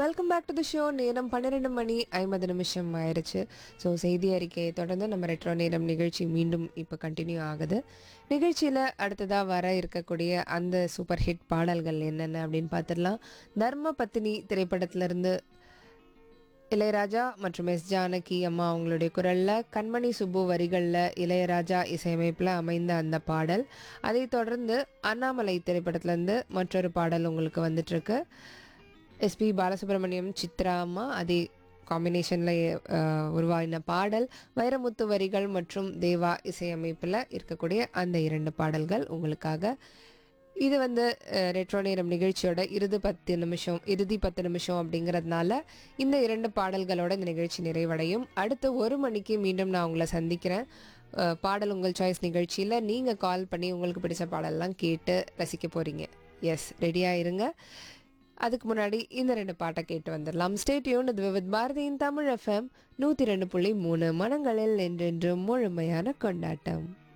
welcome back to the show நேரம் பன்னிரெண்டு மணி ஐம்பது நிமிஷம் ஆயிடுச்சு ஸோ செய்தி அறிக்கையை தொடர்ந்து நம்ம ரெட்ரோ நேரம் நிகழ்ச்சி மீண்டும் இப்போ கண்டினியூ ஆகுது நிகழ்ச்சியில் அடுத்ததாக வர இருக்கக்கூடிய அந்த சூப்பர் ஹிட் பாடல்கள் என்னென்ன அப்படின்னு பார்த்துடலாம் தர்ம பத்தினி திரைப்படத்திலிருந்து இளையராஜா மற்றும் எஸ் ஜானகி அம்மா அவங்களுடைய குரலில் கண்மணி சுப்பு வரிகளில் இளையராஜா இசையமைப்பில் அமைந்த அந்த பாடல் அதைத் தொடர்ந்து அண்ணாமலை திரைப்படத்திலேருந்து மற்றொரு பாடல் உங்களுக்கு வந்துட்டுருக்கு எஸ்பி பாலசுப்ரமணியம் சித்ரா அம்மா அதே காம்பினேஷனில் உருவாகின பாடல் வைரமுத்து வரிகள் மற்றும் தேவா இசையமைப்பில் இருக்கக்கூடிய அந்த இரண்டு பாடல்கள் உங்களுக்காக இது வந்து அஹ், ரெட்ரோ நேரம் நிகழ்ச்சியோட இறுதி பத்து நிமிஷம் இறுதி பத்து நிமிஷம் அப்படிங்கிறதுனால இந்த இரண்டு பாடல்களோட இந்த நிகழ்ச்சி நிறைவடையும் அடுத்த ஒரு மணிக்கு மீண்டும் நான் உங்களை சந்திக்கிறேன் அஹ், பாடல் உங்கள் சாய்ஸ் நிகழ்ச்சியில் நீங்கள் கால் பண்ணி உங்களுக்கு பிடிச்ச பாடல்லாம் கேட்டு ரசிக்க போகிறீங்க எஸ் ரெடியாக இருங்க அதுக்கு முன்னாடி இந்த ரெண்டு பாட்டை கேட்டு வந்துடலாம் ஸ்டேட்யூன் இது வித் பாரதியின் தமிழ் எஃப்எம் நூற்றி ரெண்டு புள்ளி மூணு மனங்களில் என்றென்றும் முழுமையான கொண்டாட்டம்